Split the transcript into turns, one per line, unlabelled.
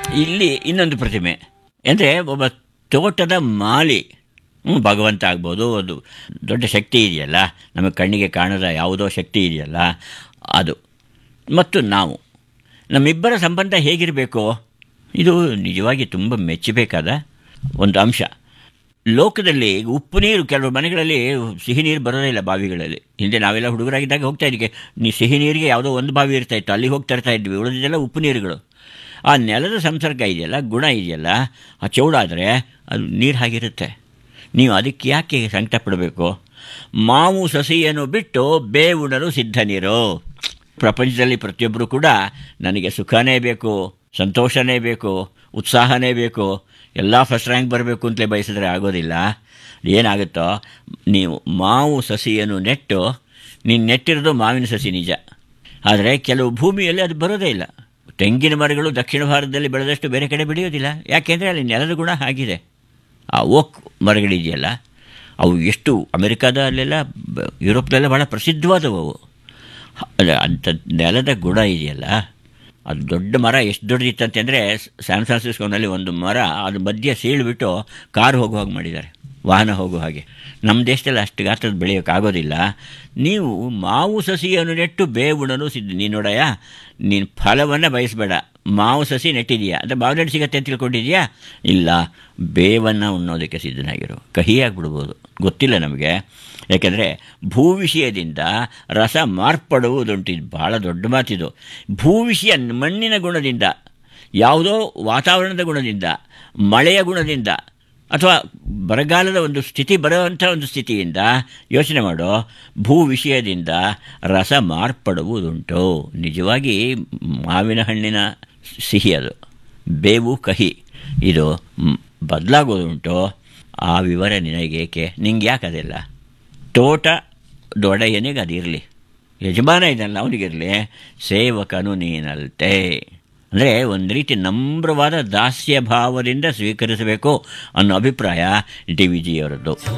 ಇಲ್ಲಿ ಇನ್ನೊಂದು ಪ್ರತಿಮೆ ಅಂದರೆ ಒಬ್ಬ ತೋಟದ ಮಾಲಿ ಹ್ಞೂ ಭಗವಂತ ಆಗ್ಬೋದು ಅದು ದೊಡ್ಡ ಶಕ್ತಿ ಇದೆಯಲ್ಲ ನಮಗೆ ಕಣ್ಣಿಗೆ ಕಾಣದ ಯಾವುದೋ ಶಕ್ತಿ ಇದೆಯಲ್ಲ ಅದು ಮತ್ತು ನಾವು ನಮ್ಮಿಬ್ಬರ ಸಂಬಂಧ ಹೇಗಿರಬೇಕು ಇದು ನಿಜವಾಗಿ ತುಂಬ ಮೆಚ್ಚಬೇಕಾದ ಒಂದು ಅಂಶ ಲೋಕದಲ್ಲಿ ಉಪ್ಪು ನೀರು ಕೆಲವು ಮನೆಗಳಲ್ಲಿ ಸಿಹಿ ನೀರು ಬರೋದೇ ಇಲ್ಲ ಬಾವಿಗಳಲ್ಲಿ ಹಿಂದೆ ನಾವೆಲ್ಲ ಹುಡುಗರಾಗಿದ್ದಾಗ ಹೋಗ್ತಾ ಇದ್ವಿ ನೀ ಸಿಹಿ ನೀರಿಗೆ ಯಾವುದೋ ಒಂದು ಬಾವಿ ಇರ್ತಾ ಇತ್ತು ಅಲ್ಲಿ ಹೋಗ್ತಾ ಇರ್ತಾ ಇದ್ವಿ ಉಳಿದಿದ್ದೆಲ್ಲ ಉಪ್ಪು ನೀರುಗಳು ಆ ನೆಲದ ಸಂಸರ್ಗ ಇದೆಯಲ್ಲ ಗುಣ ಇದೆಯಲ್ಲ ಆ ಚೌಡಾದರೆ ಅದು ನೀರು ಹಾಗಿರುತ್ತೆ ನೀವು ಅದಕ್ಕೆ ಯಾಕೆ ಸಂಕಟ ಪಡಬೇಕು ಮಾವು ಸಸಿಯನ್ನು ಬಿಟ್ಟು ಬೇವುಣರು ಸಿದ್ಧನಿರು ಪ್ರಪಂಚದಲ್ಲಿ ಪ್ರತಿಯೊಬ್ಬರು ಕೂಡ ನನಗೆ ಸುಖನೇ ಬೇಕು ಸಂತೋಷನೇ ಬೇಕು ಉತ್ಸಾಹನೇ ಬೇಕು ಎಲ್ಲ ಫಸ್ಟ್ ರ್ಯಾಂಕ್ ಬರಬೇಕು ಅಂತಲೇ ಬಯಸಿದ್ರೆ ಆಗೋದಿಲ್ಲ ಏನಾಗುತ್ತೋ ನೀವು ಮಾವು ಸಸಿಯನ್ನು ನೆಟ್ಟು ನೀನು ನೆಟ್ಟಿರೋದು ಮಾವಿನ ಸಸಿ ನಿಜ ಆದರೆ ಕೆಲವು ಭೂಮಿಯಲ್ಲಿ ಅದು ಬರೋದೇ ಇಲ್ಲ ತೆಂಗಿನ ಮರಗಳು ದಕ್ಷಿಣ ಭಾರತದಲ್ಲಿ ಬೆಳೆದಷ್ಟು ಬೇರೆ ಕಡೆ ಬೆಳೆಯೋದಿಲ್ಲ ಯಾಕೆಂದರೆ ಅಲ್ಲಿ ನೆಲದ ಗುಣ ಆಗಿದೆ ಆ ಓಕ್ ಮರಗಳಿದೆಯಲ್ಲ ಅವು ಎಷ್ಟು ಅಮೆರಿಕಾದ ಅಲ್ಲೆಲ್ಲ ಬ- ಯುರೋಪ್ದಲ್ಲೆಲ್ಲ ಭಾಳ ಪ್ರಸಿದ್ಧವಾದವು ಅವು ಅಲ್ಲ ಅಂಥ ನೆಲದ ಗುಣ ಇದೆಯಲ್ಲ ಅದು ದೊಡ್ಡ ಮರ ಎಷ್ಟು ದೊಡ್ಡದಿತ್ತಂತೆ ಅಂದರೆ ಸ್ಯಾನ್ ಫ್ರಾನ್ಸಿಸ್ಕೋನಲ್ಲಿ ಒಂದು ಮರ ಅದು ಮಧ್ಯೆ ಸೀಳ್ಬಿಟ್ಟು ಕಾರು ಹೋಗೋ ಹಾಗೆ ಮಾಡಿದ್ದಾರೆ ವಾಹನ ಹೋಗೋ ಹಾಗೆ ನಮ್ಮ ದೇಶದಲ್ಲಿ ಅಷ್ಟು ಗಾತ್ರದ ಬೆಳೆಯೋಕ್ಕಾಗೋದಿಲ್ಲ ನೀವು ಮಾವು ಸಸಿಯನ್ನು ನೆಟ್ಟು ಬೇವುಣನು ಸಿದ್ಧ ನೀನು ನೋಡಯ್ಯ ನೀನು ಫಲವನ್ನು ಬಯಸಬೇಡ ಮಾವು ಸಸಿ ನೆಟ್ಟಿದೆಯಾ ಅದು ಮಾವಿನಣ್ಣು ಸಿಗತ್ತೆ ಅಂತ ತಿಳ್ಕೊಂಡಿದ್ಯಾ ಇಲ್ಲ ಬೇವನ್ನು ಉಣ್ಣೋದಕ್ಕೆ ಸಿದ್ಧನಾಗಿರು ಕಹಿಯಾಗ್ಬಿಡ್ಬೋದು ಗೊತ್ತಿಲ್ಲ ನಮಗೆ ಯಾಕೆಂದರೆ ಭೂವಿಷಯದಿಂದ ರಸ ಮಾರ್ಪಡುವುದುಂಟು ಇದು ಭಾಳ ದೊಡ್ಡ ಮಾತಿದು ಭೂವಿಷಯ ಮಣ್ಣಿನ ಗುಣದಿಂದ ಯಾವುದೋ ವಾತಾವರಣದ ಗುಣದಿಂದ ಮಳೆಯ ಗುಣದಿಂದ ಅಥವಾ ಬರಗಾಲದ ಒಂದು ಸ್ಥಿತಿ ಬರುವಂಥ ಒಂದು ಸ್ಥಿತಿಯಿಂದ ಯೋಚನೆ ಮಾಡೋ ಭೂ ವಿಷಯದಿಂದ ರಸ ಮಾರ್ಪಡುವುದುಂಟು ನಿಜವಾಗಿ ಮಾವಿನ ಹಣ್ಣಿನ ಸಿಹಿ ಅದು ಬೇವು ಕಹಿ ಇದು ಮ್, ಬದಲಾಗೋದುಂಟು ಆ ವಿವರ ನಿನಗೇಕೆ ನಿಂಗೆ ಯಾಕೆ ಅದೆಲ್ಲ ತೋಟ ದೊಡೆಯನಿಗೆ ಅದಿರಲಿ ಯಜಮಾನ ಇದಲ್ಲ ಅವನಿಗಿರಲಿ ಸೇವಕನು ನೀನಲ್ತೆ ಅಂದರೆ ಒಂದು ರೀತಿ ನಮ್ರವಾದ ದಾಸ್ಯ ಭಾವದಿಂದ ಸ್ವೀಕರಿಸಬೇಕು ಅನ್ನೋ ಅಭಿಪ್ರಾಯ ಡಿ ವಿ ಜಿಯವರದ್ದು